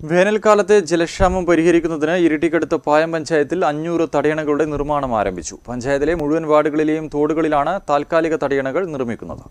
വേനൽക്കാലത്തെ ജലക്ഷാമം പരിഹരിക്കുന്നതിന് ഇരിട്ടിക്കടുത്ത പായം പഞ്ചായത്തിൽ അഞ്ഞൂറ് തടയണകളുടെ നിർമ്മാണം ആരംഭിച്ചു പഞ്ചായത്തിലെ മുഴുവൻ വാർഡുകളിലെയും തോടുകളിലാണ് താൽക്കാലിക തടയണകൾ നിർമ്മിക്കുന്നത്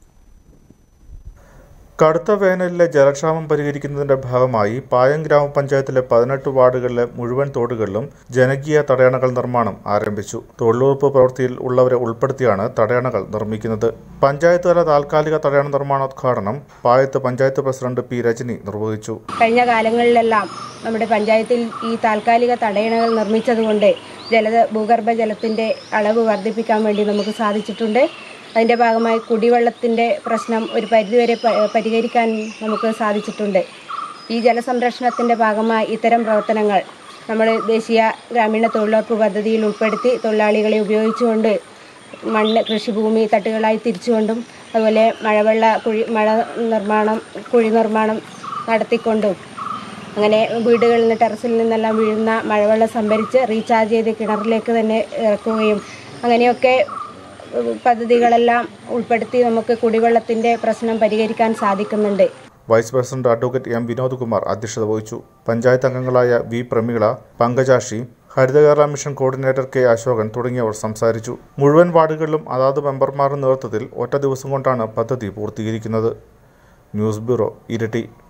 കടുത്ത വേനലിലെ ജലക്ഷാമം പരിഹരിക്കുന്നതിന്റെ ഭാഗമായി പായം ഗ്രാമപഞ്ചായത്തിലെ പതിനെട്ട് വാർഡുകളിലെ മുഴുവൻ തോടുകളിലും ജനകീയ തടയണകൾ നിർമ്മാണം ആരംഭിച്ചു തൊഴിലുറപ്പ് പ്രവൃത്തിയിൽ ഉള്ളവരെ ഉൾപ്പെടുത്തിയാണ് തടയണകൾ നിർമ്മിക്കുന്നത് പഞ്ചായത്ത് തല താൽക്കാലിക തടയണ നിർമ്മാണോദ്ഘാടനം പായത്ത് പഞ്ചായത്ത് പ്രസിഡന്റ് പി രജനി നിർവഹിച്ചു കഴിഞ്ഞ കാലങ്ങളിലെല്ലാം നമ്മുടെ പഞ്ചായത്തിൽ ഈ താൽക്കാലിക തടയണകൾ നിർമ്മിച്ചതുകൊണ്ട് ജല ഭൂഗർഭ ജലത്തിൻ്റെ അളവ് വർദ്ധിപ്പിക്കാൻ വേണ്ടി നമുക്ക് സാധിച്ചിട്ടുണ്ട് അതിൻ്റെ ഭാഗമായി കുടിവെള്ളത്തിൻ്റെ പ്രശ്നം ഒരു പരിധിവരെ പ- പരിഹരിക്കാൻ നമുക്ക് സാധിച്ചിട്ടുണ്ട് ഈ ജലസംരക്ഷണത്തിൻ്റെ ഭാഗമായി ഇത്തരം പ്രവർത്തനങ്ങൾ നമ്മൾ ദേശീയ ഗ്രാമീണ തൊഴിലുറപ്പ് പദ്ധതിയിൽ ഉൾപ്പെടുത്തി തൊഴിലാളികളെ ഉപയോഗിച്ചുകൊണ്ട് മണ്ണ് കൃഷിഭൂമി തട്ടുകളായി തിരിച്ചുകൊണ്ടും അതുപോലെ മഴവെള്ള കുഴി മഴ നിർമ്മാണം കുഴി നിർമ്മാണം നടത്തിക്കൊണ്ടും അങ്ങനെ വീടുകളിൽ നിന്ന് ടെറസിൽ നിന്നെല്ലാം വീഴുന്ന മഴവെള്ളം സംഭരിച്ച് റീചാർജ് ചെയ്ത് കിണറിലേക്ക് തന്നെ ഇറക്കുകയും അങ്ങനെയൊക്കെ ഉം, പദ്ധതികളെല്ലാം ഉൾപ്പെടുത്തി നമുക്ക് കുടിവെള്ളത്തിൻ്റെ പ്രശ്നം പരിഹരിക്കാൻ സാധിക്കുന്നുണ്ട് vice president advocate M Vinod Kumar അധ്യക്ഷത വഹിച്ചു പഞ്ചായത്ത് അംഗങ്ങളായ V Pramila Pankajakshi Haritha Kerala mission coordinator K Ashokan തുടങ്ങിയവർ സംസാരിച്ചു മുഴുവൻ വാർഡുകളിലും അതാത് മെമ്പർമാരുടെ നേതൃത്വത്തിൽ ഒറ്റ ദിവസം കൊണ്ടാണ് പദ്ധതി പൂർത്തീകരിക്കുന്നത് ന്യൂസ് ബ്യൂറോ ഇരട്ടി